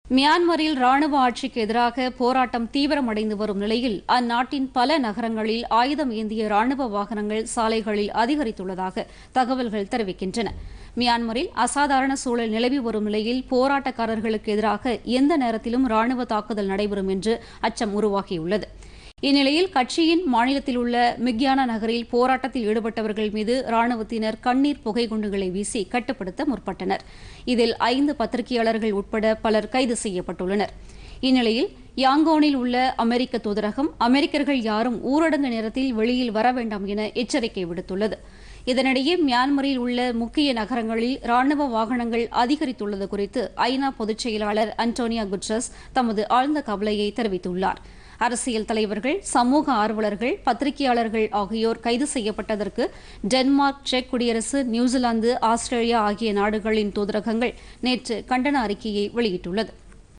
மியான்மரில் ராணுவ ஆட்சிக்கு எதிராக போராட்டம் தீவிரமடைந்து வரும் நிலையில் அந்நாட்டின் பல நகரங்களில் ஆயுதம் ஏந்திய ராணுவ வாகனங்கள் சாலைகளில் அதிகரித்துள்ளதாக தகவல்கள் தெரிவிக்கின்றன மியான்மரில் அசாதாரண சூழல் நிலவி வரும் நிலையில் போராட்டக்காரர்களுக்கு எதிராக எந்த நேரத்திலும் ராணுவ தாக்குதல் நடைபெறும் என்று அச்சம் உருவாகியுள்ளது இந்நிலையில் கட்சியின் மாநிலத்தில் உள்ள மிக்யானா நகரில் போராட்டத்தில் ஈடுபட்டவர்கள் மீது ராணுவத்தினர் கண்ணீர் புகை குண்டுகளை வீசி கட்டுப்படுத்த முற்பட்டனர் இதில் ஐந்து பத்திரிகையாளர்கள் உட்பட பலர் கைது செய்யப்பட்டுள்ளனர் இந்நிலையில் யாங்கோனில் உள்ள அமெரிக்க தூதரகம் அமெரிக்கர்கள் யாரும் ஊரடங்கு நேரத்தில் வெளியில் வர வேண்டாம் என எச்சரிக்கை விடுத்துள்ளது இதனிடையே மியான்மரில் உள்ள முக்கிய நகரங்களில் ராணுவ வாகனங்கள் அதிகரித்துள்ளது குறித்து ஐநா பொதுச் செயலாளர் அன்டோனியா குட்ரஸ் தமது ஆழ்ந்த கவலையை தெரிவித்துள்ளார் அரசியல் தலைவர்கள் சமூக ஆர்வலர்கள் பத்திரிகையாளர்கள் ஆகியோர் கைது செய்யப்பட்டதற்கு டென்மார்க் செக் குடியரசு நியூசிலாந்து ஆஸ்திரேலியா ஆகிய நாடுகளின் தூதரகங்கள் நேற்று கண்டன அறிக்கையை வெளியிட்டுள்ளது